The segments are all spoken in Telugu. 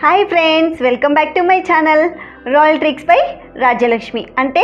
hi friends welcome back to my channel royal tricks by Rajyalakshmi అంటే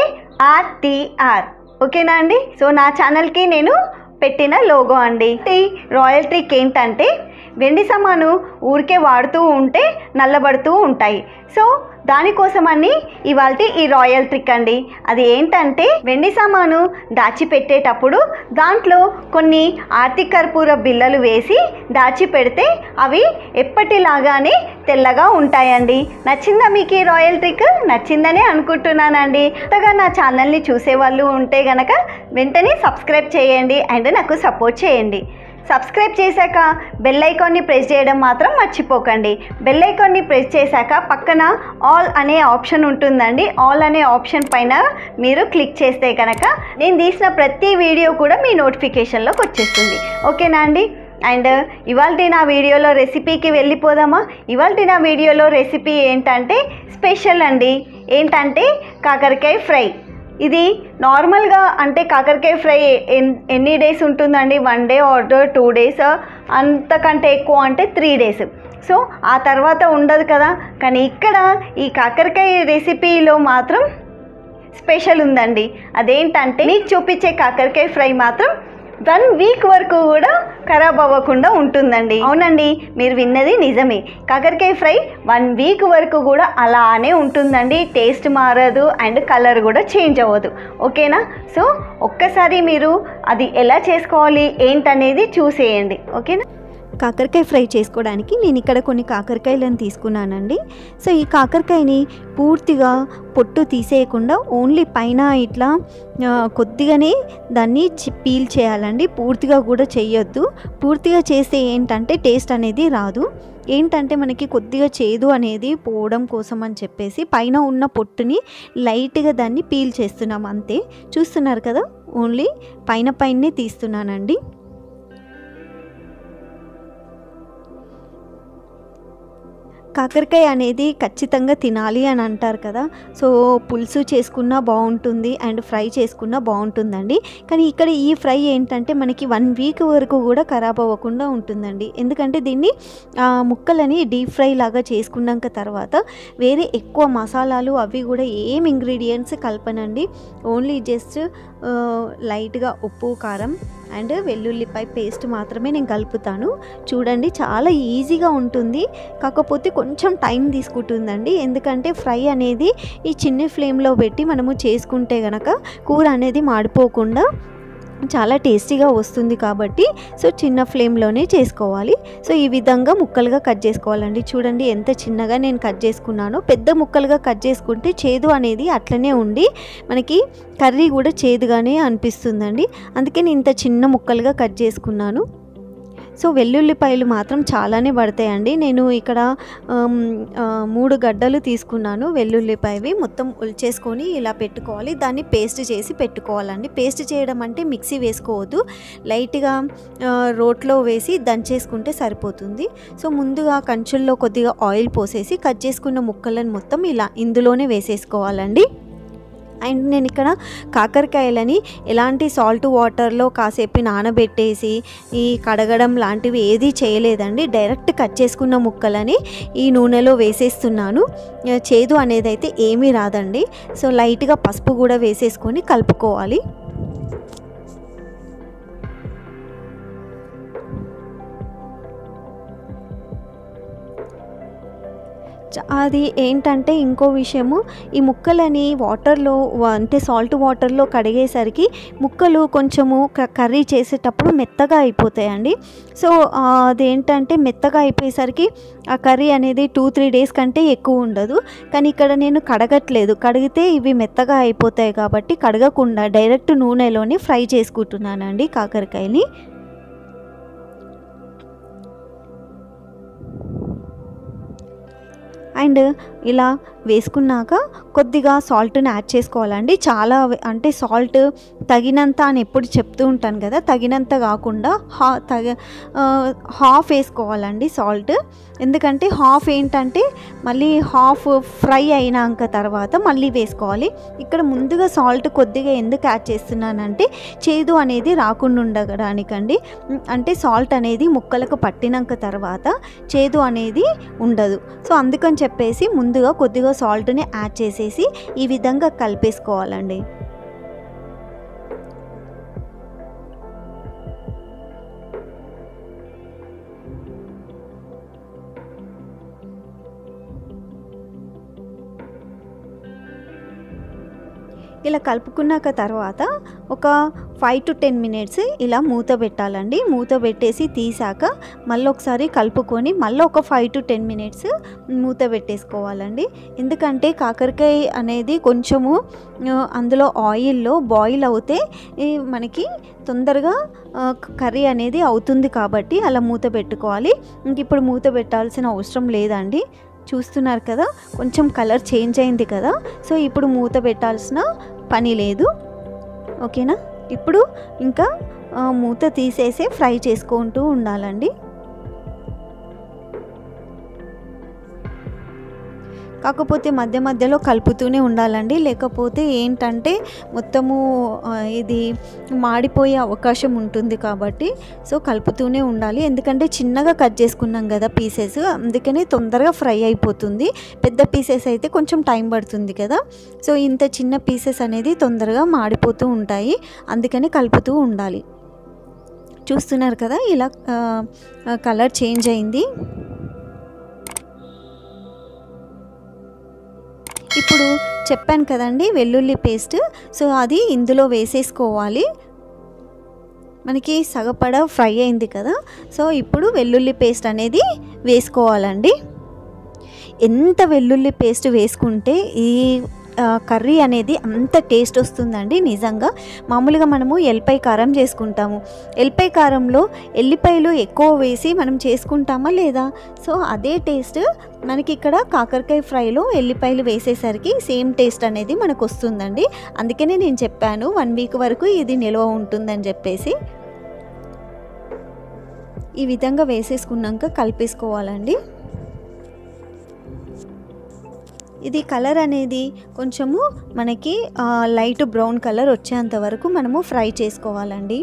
ఆర్టీఆర్ ఓకేనా అండి సో నా ఛానల్కి నేను పెట్టిన లోగో అండి ఈ రాయల్ ట్రిక్ ఏంటంటే వెండి సామాను ఊరికే వాడుతూ ఉంటే నల్లబడుతూ ఉంటాయి సో దానికోసమని ఇవాళ ఈ రాయల్ ట్రిక్ అండి అది ఏంటంటే వెండి సామాను దాచిపెట్టేటప్పుడు దాంట్లో కొన్ని ఆర్తి కర్పూర బిళ్ళలు వేసి దాచిపెడితే అవి ఎప్పటిలాగానే తెల్లగా ఉంటాయండి నచ్చిందా మీకు ఈ రాయల్ ట్రిక్ నచ్చిందనే అనుకుంటున్నానండి కొత్తగా నా ఛానల్ని చూసే వాళ్ళు ఉంటే గనక వెంటనే సబ్స్క్రైబ్ చేయండి అండ్ నాకు సపోర్ట్ చేయండి సబ్స్క్రైబ్ చేశాక బెల్ ఐకాన్ని ప్రెస్ చేయడం మాత్రం మర్చిపోకండి బెల్ ఐకాన్ని ప్రెస్ చేశాక పక్కన ఆల్ అనే ఆప్షన్ ఉంటుందండి ఆల్ అనే ఆప్షన్ పైన మీరు క్లిక్ చేస్తే కనుక నేను తీసిన ప్రతి వీడియో కూడా మీ నోటిఫికేషన్లోకి వచ్చేస్తుంది ఓకేనా అండి అండ్ ఇవాళ నా వీడియోలో రెసిపీకి వెళ్ళిపోదామా ఇవాళ నా వీడియోలో రెసిపీ ఏంటంటే స్పెషల్ అండి ఏంటంటే కాకరకాయ ఫ్రై ఇది నార్మల్గా అంటే కాకరకాయ ఫ్రై ఎన్- ఎన్ని డేస్ ఉంటుందండి one day order two days అంతకంటే ఎక్కువ అంటే త్రీ డేస్ సో ఆ తర్వాత ఉండదు కదా కానీ ఇక్కడ ఈ కాకరకాయ రెసిపీలో మాత్రం స్పెషల్ ఉందండి అదేంటంటే మీకు చూపించే కాకరకాయ ఫ్రై మాత్రం వన్ వీక్ వరకు కూడా ఖరాబ్ అవ్వకుండా ఉంటుందండి అవునండి మీరు విన్నది నిజమే కాకరకాయ ఫ్రై వన్ వీక్ వరకు కూడా అలానే ఉంటుందండి టేస్ట్ మారదు అండ్ కలర్ కూడా చేంజ్ అవ్వదు ఓకేనా సో ఒక్కసారి మీరు అది ఎలా చేసుకోవాలి ఏంటనేది చూసేయండి ఓకేనా కాకరకాయ ఫ్రై చేసుకోవడానికి నేను ఇక్కడ కొన్ని కాకరకాయలను తీసుకున్నానండి సో ఈ కాకరకాయని పూర్తిగా పొట్టు తీసేయకుండా ఓన్లీ పైన ఇట్లా ఆ, కొద్దిగానే దాన్ని చి- పీల్ చేయాలండి పూర్తిగా కూడా చేయొద్దు పూర్తిగా చేస్తే ఏంటంటే టేస్ట్ అనేది రాదు ఏంటంటే మనకి కొద్దిగా చేదు అనేది పోవడం కోసం అని చెప్పేసి పైన ఉన్న పొట్టుని లైట్గా దాన్ని పీల్ చేస్తున్నాం అంతే చూస్తున్నారు కదా ఓన్లీ పైన పైనే తీస్తున్నానండి కాకరకాయ అనేది ఖచ్చితంగా తినాలి అని అంటారు కదా సో పులుసు చేసుకున్నా బాగుంటుంది అండ్ ఫ్రై చేసుకున్నా బాగుంటుందండి కానీ ఇక్కడ ఈ ఫ్రై ఏంటంటే మనకి వన్ వీక్ వరకు కూడా ఖరాబ్ అవ్వకుండా ఉంటుందండి ఎందుకంటే దీన్ని ఆ, ముక్కలని డీప్ ఫ్రై లాగా చేసుకున్నాక తర్వాత వేరే ఎక్కువ మసాలాలు అవి కూడా ఏం ఇంగ్రీడియంట్స్ కలపనండి ఓన్లీ జస్ట్ లైట్గా ఉప్పు కారం అండ్ వెల్లుల్లిపాయ పేస్ట్ మాత్రమే నేను కలుపుతాను చూడండి చాలా ఈజీగా ఉంటుంది కాకపోతే కొంచెం టైం తీసుకుంటుందండి ఎందుకంటే ఫ్రై అనేది ఈ చిన్న ఫ్లేమ్లో పెట్టి మనము చేసుకుంటే గనక కూర అనేది మాడిపోకుండా చాలా టేస్టీగా వస్తుంది కాబట్టి సో చిన్న ఫ్లేమ్లోనే చేసుకోవాలి సో ఈ విధంగా ముక్కలుగా కట్ చేసుకోవాలండి చూడండి ఎంత చిన్నగా నేను కట్ చేసుకున్నానో పెద్ద ముక్కలుగా కట్ చేసుకుంటే చేదు అనేది అట్లనే ఉండి మనకి కర్రీ కూడా చేదుగానే అనిపిస్తుందండి అందుకే నేను ఇంత చిన్న ముక్కలుగా కట్ చేసుకున్నాను సో వెల్లుల్లిపాయలు మాత్రం చాలానే పడతాయండి నేను ఇక్కడ ఆమ్, ఆ, మూడు గడ్డలు తీసుకున్నాను వెల్లుల్లిపాయవి మొత్తం ఉల్చేసుకొని ఇలా పెట్టుకోవాలి దాన్ని పేస్ట్ చేసి పెట్టుకోవాలండి పేస్ట్ చేయడం అంటే మిక్సీ వేసుకోవద్దు లైట్గా ఆ, రోట్లో వేసి దంచేసుకుంటే సరిపోతుంది సో ముందుగా కంచుల్లో కొద్దిగా ఆయిల్ పోసేసి కట్ చేసుకున్న ముక్కలను మొత్తం ఇలా ఇందులోనే వేసేసుకోవాలండి అండ్ నేను ఇక్కడ కాకరకాయలని ఎలాంటి సాల్ట్ వాటర్లో కాసేపు నానబెట్టేసి ఈ కడగడం లాంటివి ఏదీ చేయలేదండి డైరెక్ట్ కట్ చేసుకున్న ముక్కలని ఈ నూనెలో వేసేస్తున్నాను ఆ, చేదు అనేది అయితే ఏమీ రాదండి సో లైట్గా పసుపు కూడా వేసేసుకొని కలుపుకోవాలి చ- అది ఏంటంటే ఇంకో విషయము ఈ ముక్కలని వాటర్లో వ- అంటే సాల్ట్ వాటర్లో కడిగేసరికి ముక్కలు కొంచెము క- కర్రీ చేసేటప్పుడు మెత్తగా అయిపోతాయండి సో ఆ, అదేంటంటే మెత్తగా అయిపోయేసరికి ఆ కర్రీ అనేది టూ త్రీ డేస్ కంటే ఎక్కువ ఉండదు కానీ ఇక్కడ నేను కడగట్లేదు కడిగితే ఇవి మెత్తగా అయిపోతాయి కాబట్టి కడగకుండా డైరెక్ట్ నూనెలోనే ఫ్రై చేసుకుంటున్నానండి కాకరకాయని అండ్ ఇలా వేసుకున్నాక కొద్దిగా సాల్ట్ని యాడ్ చేసుకోవాలండి చాలా వే- అంటే సాల్ట్ తగినంత అని ఎప్పుడు చెప్తూ ఉంటాను కదా తగినంత కాకుండా హా తగ ఆ, హాఫ్ వేసుకోవాలండి సాల్ట్ ఎందుకంటే హాఫ్ ఏంటంటే మళ్ళీ హాఫ్ ఫ్రై అయినాక తర్వాత మళ్ళీ వేసుకోవాలి ఇక్కడ ముందుగా సాల్ట్ కొద్దిగా ఎందుకు యాడ్ చేస్తున్నానంటే చేదు అనేది రాకుండా ఉండడానికండి ఉమ్, అంటే సాల్ట్ అనేది ముక్కలకు పట్టినాక తర్వాత చేదు అనేది ఉండదు సో అందుకని చెప్పేసి ముందుగా కొద్దిగా సాల్ట్ని యాడ్ చేసేసి ఈ విధంగా కలిపేసుకోవాలండి ఇలా కలుపుకున్నాక తర్వాత ఒక ఫైవ్ టు టెన్ మినిట్స్ ఇలా మూత పెట్టాలండి మూత పెట్టేసి తీసాక మళ్ళీ ఒకసారి కలుపుకొని మళ్ళీ ఒక ఫైవ్ టు టెన్ మినిట్స్ మూత పెట్టేసుకోవాలండి ఎందుకంటే కాకరకాయ అనేది కొంచెము ఆ, అందులో ఆయిల్లో బాయిల్ అవుతే ఈ మనకి తొందరగా ఆ, కర్రీ అనేది అవుతుంది కాబట్టి అలా మూత పెట్టుకోవాలి ఇంక ఇప్పుడు మూత పెట్టాల్సిన అవసరం లేదండి చూస్తున్నారు కదా కొంచెం కలర్ చేంజ్ అయింది కదా సో ఇప్పుడు మూత పెట్టాల్సిన పని లేదు ఓకేనా ఇప్పుడు ఇంకా ఆ, మూత తీసేసి ఫ్రై చేసుకుంటూ ఉండాలండి కాకపోతే మధ్య మధ్యలో కలుపుతూనే ఉండాలండి లేకపోతే ఏంటంటే మొత్తము ఆ, ఇది మాడిపోయే అవకాశం ఉంటుంది కాబట్టి సో కలుపుతూనే ఉండాలి ఎందుకంటే చిన్నగా కట్ చేసుకున్నాం కదా పీసెస్ అందుకని తొందరగా ఫ్రై అయిపోతుంది పెద్ద పీసెస్ అయితే కొంచెం టైం పడుతుంది కదా సో ఇంత చిన్న పీసెస్ అనేది తొందరగా మాడిపోతూ ఉంటాయి అందుకని కలుపుతూ ఉండాలి చూస్తున్నారు కదా ఇలా కలర్ చేంజ్ అయింది ఇప్పుడు చెప్పాను కదండి వెల్లుల్లి పేస్ట్ సో అది ఇందులో వేసేసుకోవాలి మనకి సగపడ ఫ్రై అయింది కదా సో ఇప్పుడు వెల్లుల్లి పేస్ట్ అనేది వేసుకోవాలండి ఎంత వెల్లుల్లి పేస్ట్ వేసుకుంటే ఈ ఆ, కర్రీ అనేది అంత టేస్ట్ వస్తుందండి నిజంగా మామూలుగా మనము ఎల్లిపాయ కారం చేసుకుంటాము ఎల్లిపాయ కారంలో ఎల్లిపాయలు ఎక్కువ వేసి మనం చేసుకుంటామా లేదా సో అదే టేస్ట్ మనకి ఇక్కడ కాకరకాయ ఫ్రైలో ఎల్లిపాయలు వేసేసరికి సేమ్ టేస్ట్ అనేది మనకు వస్తుందండి అందుకనే నేను చెప్పాను వన్ వీక్ వరకు ఇది నిల్వ ఉంటుందని చెప్పేసి ఈ విధంగా వేసేసుకున్నాక కలిపేసుకోవాలండి ఇది కలర్ అనేది కొంచెము మనకి ఆ, లైట్ బ్రౌన్ కలర్ వచ్చేంత వరకు మనము ఫ్రై చేసుకోవాలండి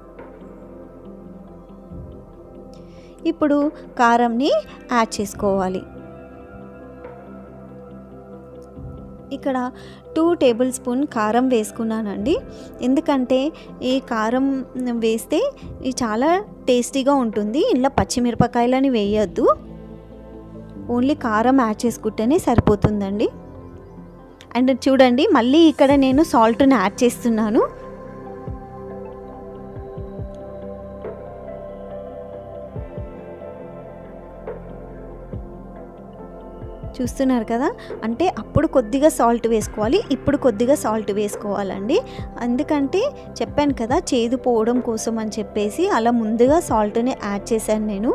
ఇప్పుడు కారంని యాడ్ చేసుకోవాలి ఇక్కడ టూ టేబుల్ స్పూన్ కారం వేసుకున్నానండి ఎందుకంటే ఈ కారం వేస్తే ఇది చాలా టేస్టీగా ఉంటుంది ఇంట్లో పచ్చిమిరపకాయలని వేయొద్దు ఓన్లీ కారం యాడ్ చేసుకుంటేనే సరిపోతుందండి అండ్ చూడండి మళ్ళీ ఇక్కడ నేను సాల్ట్ని యాడ్ చేస్తున్నాను చూస్తున్నారు కదా అంటే అప్పుడు కొద్దిగా సాల్ట్ వేసుకోవాలి ఇప్పుడు కొద్దిగా సాల్ట్ వేసుకోవాలండి ఎందుకంటే చెప్పాను కదా చేదు పోవడం కోసం అని చెప్పేసి అలా ముందుగా సాల్ట్ని యాడ్ చేశాను నేను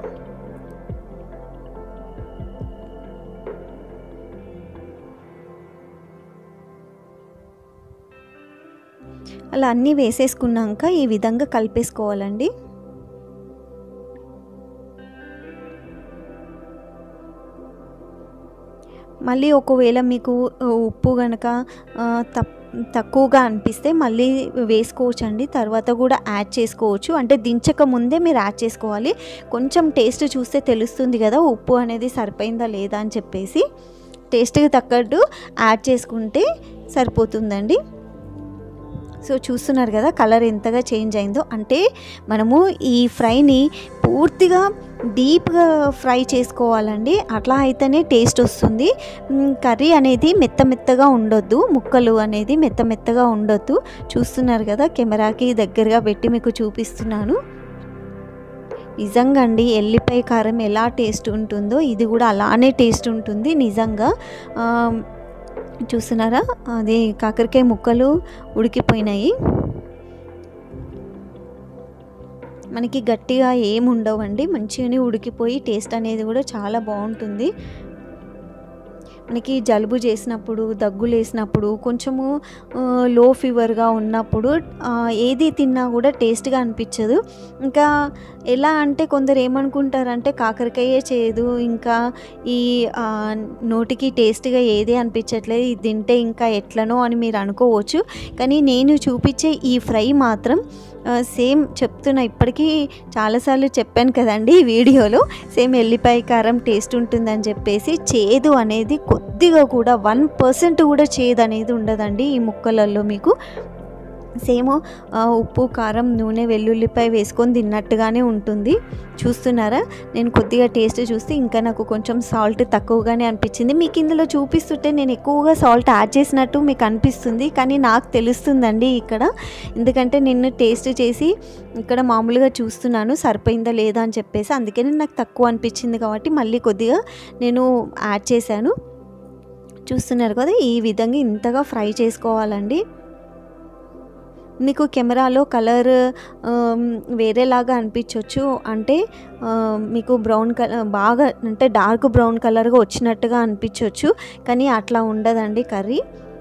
అలా అన్నీ వేసేసుకున్నాక ఈ విధంగా కలిపేసుకోవాలండి మళ్ళీ ఒకవేళ మీకు ఉప్పు కనుక తప్ తక్కువగా అనిపిస్తే మళ్ళీ వేసుకోవచ్చండి తర్వాత కూడా యాడ్ చేసుకోవచ్చు అంటే దించక ముందే మీరు యాడ్ చేసుకోవాలి కొంచెం టేస్ట్ చూస్తే తెలుస్తుంది కదా ఉప్పు అనేది సరిపోయిందా లేదా అని చెప్పేసి టేస్ట్కి తగ్గట్టు యాడ్ చేసుకుంటే సరిపోతుందండి సో చూస్తున్నారు కదా కలర్ ఎంతగా చేంజ్ అయిందో అంటే మనము ఈ ఫ్రైని పూర్తిగా డీప్గా ఫ్రై చేసుకోవాలండి అట్లా అయితేనే టేస్ట్ వస్తుంది మ్, కర్రీ అనేది మెత్త మెత్తగా ఉండొద్దు ముక్కలు అనేది మెత్త మెత్తగా ఉండొద్దు చూస్తున్నారు కదా కెమెరాకి దగ్గరగా పెట్టి మీకు చూపిస్తున్నాను నిజంగా అండి ఎల్లిపాయ కారం ఎలా టేస్ట్ ఉంటుందో ఇది కూడా అలానే టేస్ట్ ఉంటుంది నిజంగా ఆ, చూస్తున్నారా అది కాకరకాయ ముక్కలు ఉడికిపోయినాయి మనకి గట్టిగా ఏమి ఉండవండి మంచిగానే ఉడికిపోయి టేస్ట్ అనేది కూడా చాలా బాగుంటుంది మనకి జలుబు చేసినప్పుడు దగ్గు లేసినప్పుడు కొంచెము ఆ, లో ఫీవర్గా ఉన్నప్పుడు ఆ, ఏది తిన్నా కూడా టేస్ట్గా అనిపించదు ఇంకా ఎలా అంటే కొందరు ఏమనుకుంటారంటే కాకరకాయే చేయదు ఇంకా ఈ ఆ, నోటికి టేస్ట్గా ఏది అనిపించట్లేదు ఇది తింటే ఇంకా ఎట్లనో అని మీరు అనుకోవచ్చు కానీ నేను చూపించే ఈ ఫ్రై మాత్రం ఆ, సేమ్ చెప్తున్నా ఇప్పటికీ చాలాసార్లు చెప్పాను కదండి ఈ వీడియోలో సేమ్ ఎల్లిపాయ కారం టేస్ట్ ఉంటుందని చెప్పేసి చేదు అనేది కొద్దిగా కూడా వన్ పర్సెంట్ కూడా చేదు అనేది ఉండదండి ఈ ముక్కలలో మీకు సేమ్ ఆ, ఉప్పు కారం నూనె వెల్లుల్లిపాయ వేసుకొని తిన్నట్టుగానే ఉంటుంది చూస్తున్నారా నేను కొద్దిగా టేస్ట్ చూస్తే ఇంకా నాకు కొంచెం సాల్ట్ తక్కువగానే అనిపించింది మీకు ఇందులో చూపిస్తుంటే నేను ఎక్కువగా సాల్ట్ యాడ్ చేసినట్టు మీకు అనిపిస్తుంది కానీ నాకు తెలుస్తుందండి ఇక్కడ ఎందుకంటే నేను టేస్ట్ చేసి ఇక్కడ మామూలుగా చూస్తున్నాను సరిపోయిందా లేదా అని చెప్పేసి అందుకని నాకు తక్కువ అనిపించింది కాబట్టి మళ్ళీ కొద్దిగా నేను యాడ్ చేశాను చూస్తున్నారు కదా ఈ విధంగా ఇంతగా ఫ్రై చేసుకోవాలండి మీకు కెమెరాలో కలర్ ఆమ్, వేరేలాగా అనిపించవచ్చు అంటే ఆ, మీకు బ్రౌన్ కలర్ బాగా అంటే డార్క్ బ్రౌన్ కలర్గా వచ్చినట్టుగా అనిపించవచ్చు కానీ అట్లా ఉండదండి కర్రీ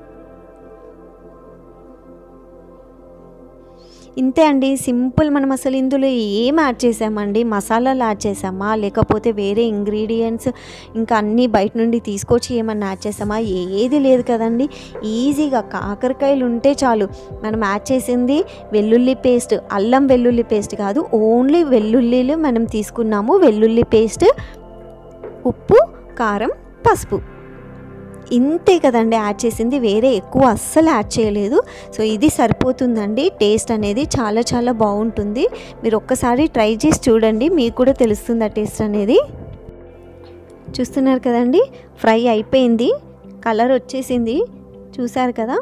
ఇంతే అండి సింపుల్ మనం అసలు ఇందులో ఏం యాడ్ చేసామండి మసాలాలు యాడ్ చేసామా లేకపోతే వేరే ఇంగ్రీడియంట్స్ ఇంకా అన్నీ బయట నుండి తీసుకొచ్చి ఏమన్నా యాడ్ చేసామా ఏది లేదు కదండి ఈజీగా కాకరకాయలు ఉంటే చాలు మనం యాడ్ చేసింది వెల్లుల్లి పేస్ట్ అల్లం వెల్లుల్లి పేస్ట్ కాదు ఓన్లీ వెల్లుల్లిలు మనం తీసుకున్నాము వెల్లుల్లి పేస్ట్ ఉప్పు కారం పసుపు ఇంతే కదండి యాడ్ చేసింది వేరే ఎక్కువ అస్సలు యాడ్ చేయలేదు సో ఇది సరిపోతుందండి టేస్ట్ అనేది చాలా చాలా బాగుంటుంది మీరు ఒక్కసారి ట్రై చేసి చూడండి మీకు కూడా తెలుస్తుంది ఆ టేస్ట్ అనేది చూస్తున్నారు కదండి ఫ్రై అయిపోయింది కలర్ వచ్చేసింది చూసారు కదా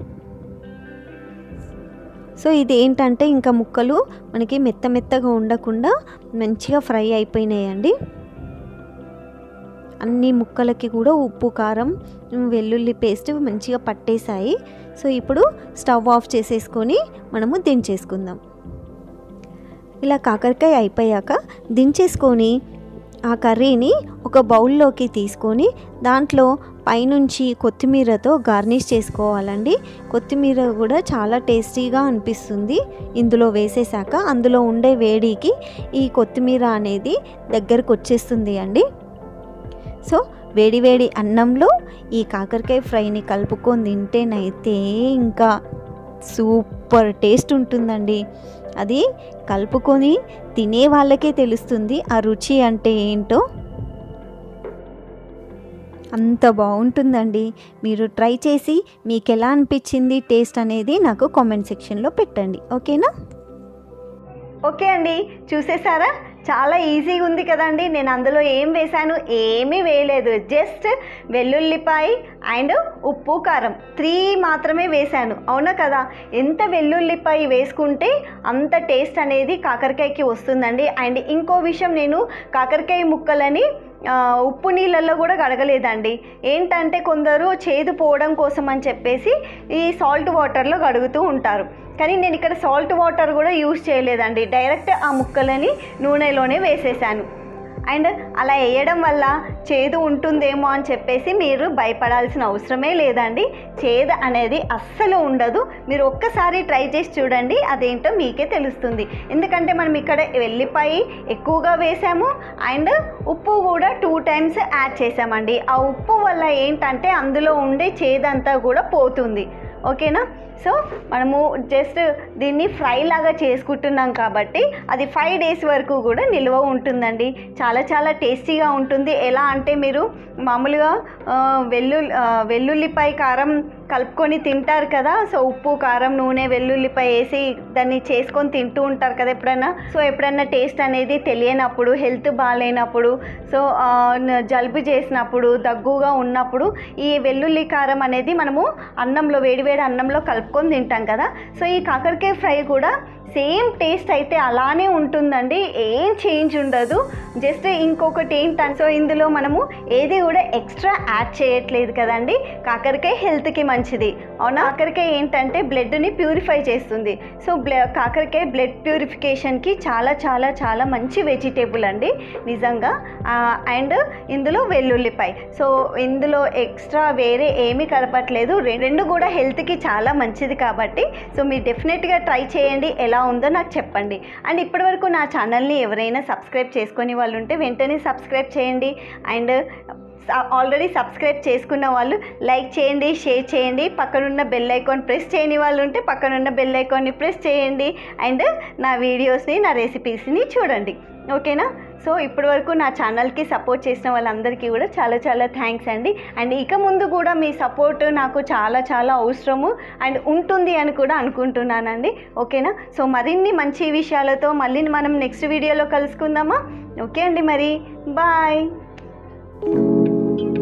సో ఇది ఏంటంటే ఇంకా ముక్కలు మనకి మెత్త మెత్తగా ఉండకుండా మంచిగా ఫ్రై అయిపోయినాయండి అన్ని ముక్కలకి కూడా ఉప్పు కారం వెల్లుల్లి పేస్ట్ మంచిగా పట్టేశాయి సో ఇప్పుడు స్టవ్ ఆఫ్ చేసేసుకొని మనము దించేసుకుందాం ఇలా కాకరకాయ అయిపోయాక దించేసుకొని ఆ కర్రీని ఒక బౌల్లోకి తీసుకొని దాంట్లో పైనుంచి కొత్తిమీరతో గార్నిష్ చేసుకోవాలండి కొత్తిమీర కూడా చాలా టేస్టీగా అనిపిస్తుంది ఇందులో వేసేసాక అందులో ఉండే వేడికి ఈ కొత్తిమీర అనేది దగ్గరకు వచ్చేస్తుంది అండి సో వేడివేడి అన్నంలో ఈ కాకరకాయ ఫ్రైని కలుపుకొని తింటేనైతే ఇంకా సూపర్ టేస్ట్ ఉంటుందండి అది కలుపుకొని తినే వాళ్ళకే తెలుస్తుంది ఆ రుచి అంటే ఏంటో అంత బాగుంటుందండి మీరు ట్రై చేసి మీకు ఎలా అనిపించింది టేస్ట్ అనేది నాకు కామెంట్ సెక్షన్లో పెట్టండి ఓకేనా ఓకే అండి చూసేసారా చాలా ఈజీగా ఉంది కదండి నేను అందులో ఏం వేశాను ఏమీ వేయలేదు జస్ట్ వెల్లుల్లిపాయ అండ్ ఉప్పు కారం త్రీ మాత్రమే వేశాను అవునా కదా ఎంత వెల్లుల్లిపాయ వేసుకుంటే అంత టేస్ట్ అనేది కాకరకాయకి వస్తుందండి అండ్ ఇంకో విషయం నేను కాకరకాయ ముక్కలని ఆ, ఉప్పు నీళ్ళల్లో కూడా కడగలేదండి ఏంటంటే కొందరు చేదు పోవడం కోసం అని చెప్పేసి ఈ సాల్ట్ వాటర్లో కడుగుతూ ఉంటారు కానీ నేను ఇక్కడ సాల్ట్ వాటర్ కూడా యూజ్ చేయలేదండి డైరెక్ట్ ఆ ముక్కలని నూనెలోనే వేసేసాను అండ్ అలా వేయడం వల్ల చేదు ఉంటుందేమో అని చెప్పేసి మీరు భయపడాల్సిన అవసరమే లేదండి చేదు అనేది అస్సలు ఉండదు మీరు ఒక్కసారి ట్రై చేసి చూడండి అదేంటో మీకే తెలుస్తుంది ఎందుకంటే మనం ఇక్కడ వెల్లిపాయ ఎక్కువగా వేసాము అండ్ ఉప్పు కూడా టూ టైమ్స్ యాడ్ చేసామండి ఆ ఉప్పు వల్ల ఏంటంటే అందులో ఉండే చేదంతా కూడా పోతుంది ఓకేనా సో మనము జస్ట్ దీన్ని ఫ్రై లాగా చేసుకుంటున్నాం కాబట్టి అది ఫైవ్ డేస్ వరకు కూడా నిల్వ ఉంటుందండి చాలా చాలా టేస్టీగా ఉంటుంది ఎలా అంటే మీరు మామూలుగా ఆ, వెల్లు ఆ, వెల్లుల్లిపాయ కారం కలుపుకొని తింటారు కదా సో ఉప్పు కారం నూనె వెల్లుల్లిపాయ వేసి దాన్ని చేసుకొని తింటూ ఉంటారు కదా ఎప్పుడైనా సో ఎప్పుడైనా టేస్ట్ అనేది తెలియనప్పుడు హెల్త్ బాగాలేనప్పుడు సో ఆ, న- జలుబు చేసినప్పుడు దగ్గుగా ఉన్నప్పుడు ఈ వెల్లుల్లి కారం అనేది మనము అన్నంలో వేడివేడి అన్నంలో కలుపుకొని తింటాం కదా సో ఈ కాకరకాయ ఫ్రై కూడా సేమ్ టేస్ట్ అయితే అలానే ఉంటుందండి ఏం చేంజ్ ఉండదు జస్ట్ ఇంకొకటి ఏంటంటే సో ఇందులో మనము ఏది కూడా ఎక్స్ట్రా యాడ్ చేయట్లేదు కదండి కాకరకాయ హెల్త్కి మంచిది అవునా కాకరకాయ ఏంటంటే బ్లడ్ని ప్యూరిఫై చేస్తుంది సో బ్ల కాకరకాయ బ్లడ్ ప్యూరిఫికేషన్కి చాలా చాలా చాలా మంచి వెజిటేబుల్ అండి నిజంగా అండ్ ఇందులో వెల్లుల్లిపాయ సో ఇందులో ఎక్స్ట్రా వేరే ఏమీ కలపట్లేదు రె- రెండు కూడా హెల్త్కి చాలా మంచిది కాబట్టి సో మీరు డెఫినెట్గా ట్రై చేయండి ఎలా ఉందో నాకు చెప్పండి అండ్ ఇప్పటివరకు నా ఛానల్ని ఎవరైనా సబ్స్క్రైబ్ చేసుకునే వాళ్ళు ఉంటే వెంటనే సబ్స్క్రైబ్ చేయండి అండ్ ఆల్రెడీ సబ్స్క్రైబ్ చేసుకున్న వాళ్ళు లైక్ చేయండి షేర్ చేయండి పక్కనున్న బెల్ ఐకాన్ ప్రెస్ చేయని వాళ్ళు ఉంటే పక్కనున్న బెల్ ఐకాన్ని ప్రెస్ చేయండి అండ్ నా వీడియోస్ని నా రెసిపీస్ని చూడండి ఓకేనా సో ఇప్పటి వరకు నా ఛానల్కి సపోర్ట్ చేసిన వాళ్ళందరికీ కూడా చాలా చాలా థ్యాంక్స్ అండి అండ్ ఇక ముందు కూడా మీ సపోర్ట్ నాకు చాలా చాలా అవసరము అండ్ ఉంటుంది అని కూడా అనుకుంటున్నానండి ఓకేనా సో మరిన్ని మంచి విషయాలతో మళ్ళీ మనం నెక్స్ట్ వీడియోలో కలుసుకుందామా ఓకే అండి మరి బాయ్